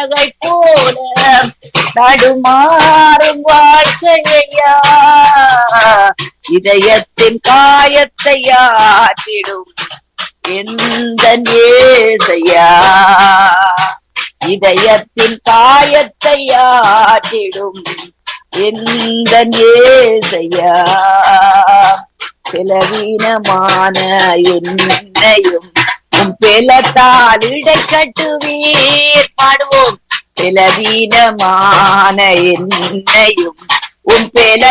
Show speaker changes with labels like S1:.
S1: படகை போல தடுமாறும் வாழ்க்கையா இதயத்தின் காயத்தை ஆற்றிடும் எந்த நேசையா இதயத்தின் காயத்தை ஆற்றிடும் எந்த நேசையா பலவீனமான என்னையும் உன் பெலத்தால் இடை கட்டுவீர் பாடுவோம் பலவீனமான என்னையும் உன் பெல